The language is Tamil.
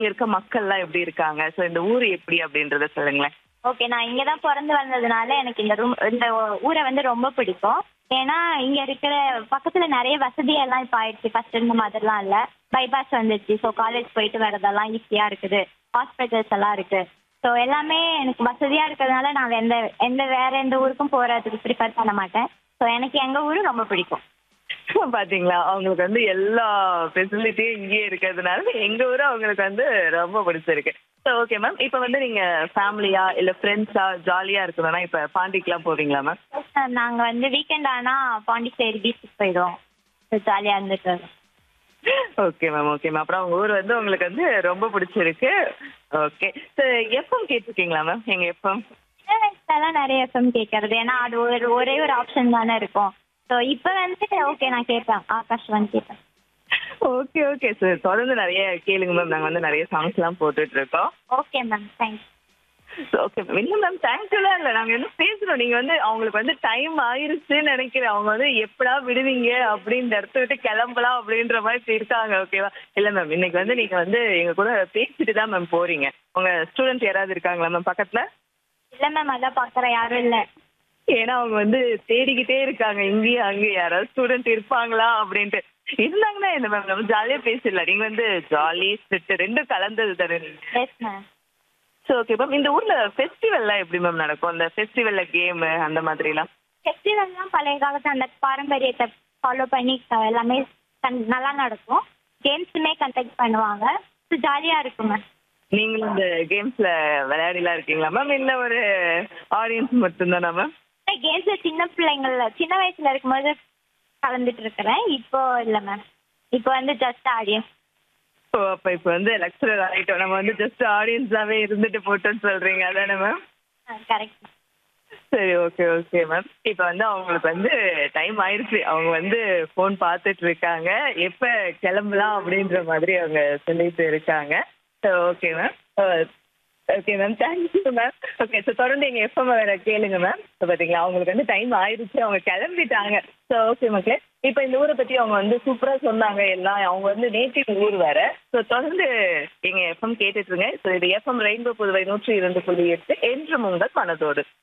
இங்க இருக்க மக்கள்லாம் எப்படி இருக்காங்க சோ இந்த ஊர் எப்படி அப்படின்றத சொல்லுங்களேன் ஓகே நான் இங்க தான் பிறந்து வளர்ந்ததுனால எனக்கு இந்த ரூம் இந்த ஊரை வந்து ரொம்ப பிடிக்கும் ஏன்னா இங்க இருக்கிற பக்கத்துல நிறைய வசதி எல்லாம் இப்ப ஆயிடுச்சு ஃபர்ஸ்ட் இருந்த மாதிரிலாம் இல்ல பைபாஸ் வந்துருச்சு ஸோ காலேஜ் போயிட்டு வரதெல்லாம் ஈஸியா இருக்குது ஹாஸ்பிட்டல்ஸ் எல்லாம் இருக்கு ஸோ எல்லாமே எனக்கு வசதியா இருக்கிறதுனால நான் எந்த எந்த வேற எந்த ஊருக்கும் போறதுக்கு ப்ரிஃபர் பண்ண மாட்டேன் ஸோ எனக்கு எங்க ஊரு ரொம்ப பிடிக்கும் பாத்தீங்களா அவங்களுக்கு வந்து எல்லா ஃபெசிலிட்டியும் இங்கேயே இருக்கிறதுனால எங்க ஊரு அவங்களுக்கு வந்து ரொம்ப பிடிச்சிருக்கு ஸோ ஓகே மேம் இப்போ வந்து நீங்க ஃபேமிலியா இல்ல ஃப்ரெண்ட்ஸா ஜாலியா இருக்கணும்னா இப்ப பாண்டிக்குலாம் போவீங்களா மேம் நாங்க வந்து வீக்கெண்ட் ஆனா பாண்டிச்சேரி பீச்சுக்கு போயிடுவோம் ஜாலியா இருந்துட்டு வருவோம். ஓகே மேம் ஓகே மேம் அப்புறம் உங்க ஊர் வந்து உங்களுக்கு வந்து ரொம்ப பிடிச்சிருக்கு ஓகே சார் எஃப்எம் கேட்டிருக்கீங்களா மேம் எங்க எஃப்எம் சின்ன வயசுலலாம் நிறைய எஃப்எம் கேட்கறது ஏன்னா அது ஒரு ஒரே ஒரு ஆப்ஷன் தானே இருக்கும் ஸோ இப்போ வந்து ஓகே நான் கேட்பேன் ஆகாஷ்வாணி கேட்பேன் ஓகே ஓகே சார் தொடர்ந்து நிறைய கேளுங்க மேம் நாங்க வந்து நிறைய சாங்ஸ் எல்லாம் போட்டுட்டு இருக்கோம் okay ma'am thanks okay ma'am இல்ல மேம் தேங்க்யூலாம் இல்ல நாங்க என்ன பேசுறோம் நீங்க வந்து அவங்களுக்கு வந்து டைம் ஆயிருச்சுன்னு நினைக்கிறேன் அவங்க வந்து எப்படா விடுவீங்க அப்படின்னு இடத்த விட்டு கிளம்பலாம் அப்படின்ற மாதிரி இருக்காங்க ஓகேவா இல்ல மேம் இன்னைக்கு வந்து நீங்க வந்து எங்க கூட பேசிட்டு தான் மேம் போறீங்க உங்க ஸ்டூடெண்ட் யாராவது இருக்காங்களா மேம் பக்கத்துல இல்லை மேம் அதான் பார்க்குறேன் யாரும் இல்லை ஏன்னா அவங்க வந்து தேடிக்கிட்டே இருக்காங்க இங்கேயும் அங்கேயும் யாராவது ஸ்டூடெண்ட் இருப்பாங்களா அப்படின்ட்டு இருந்தாங்கன்னா என்ன மேம் நம்ம ஜாலியா பேசிடலாம் நீங்க வந்து ஜாலி ஸ்ட்ரிக்ட் ரெண்டும் கலந்தது தானே yes ma'am so okay ma'am இந்த ஊர்ல ஃபெஸ்டிவல்லாம் எப்படி மேம் நடக்கும் அந்த ஃபெஸ்டிவல்ல கேம் அந்த மாதிரிலாம் ஃபெஸ்டிவல்லாம் பழைய காலத்து அந்த பாரம்பரியத்தை ஃபாலோ பண்ணி க- எல்லாமே கண்- நல்லா நடக்கும் கேம்ஸுமே கண்டக்ட் பண்ணுவாங்க ஜாலியாக இருக்கும் மேம் நீங்களும் இந்த கேம்ஸ்ல விளையாடிலாம் இருக்கீங்களா மேம் இல்ல ஒரு ஆடியன்ஸ் மட்டும்தானா மேம் கேம்ஸ்ல சின்ன பிள்ளைங்கள சின்ன வயசுல இருக்கும்போது கலந்துட்டு இருக்கிறேன் இப்போ இல்லை மேம் இப்போ வந்து ஜஸ்ட் ஆடியன்ஸ் ஓ அப்ப இப்போ வந்து லெக்சரர் ஆயிட்டோம் நம்ம வந்து ஜஸ்ட் ஆடியன்ஸாவே இருந்துட்டு போட்டோம்னு சொல்றீங்க அதானே மேம் கரெக்ட் சரி ஓகே ஓகே மேம் இப்போ வந்து அவங்களுக்கு வந்து டைம் ஆயிருச்சு அவங்க வந்து ஃபோன் பார்த்துட்டு இருக்காங்க எப்ப கிளம்பலாம் அப்படின்ற மாதிரி அவங்க சொல்லிட்டு இருக்காங்க so okay ma'am okay ma'am thank you ma'am okay so தொடர்ந்து எங்கள் எஃப்எம் வேற கேளுங்க மேம் ஸோ பார்த்தீங்களா அவங்களுக்கு வந்து டைம் ஆயிருச்சு அவங்க கிளம்பிட்டாங்க ஸோ ஓகே மக்களே இப்போ இந்த ஊரை பற்றி அவங்க வந்து சூப்பராக சொன்னாங்க எல்லாம் அவங்க வந்து நேட்டிவ் ஊர் வேற ஸோ தொடர்ந்து எங்கள் எஃப்எம் கேட்டுட்டு இருங்க ஸோ இது எஃப்எம் ரெயின்போ புதுவை நூற்றி இரண்டு புள்ளி எட்டு என்றும் உங்கள் மனதோடு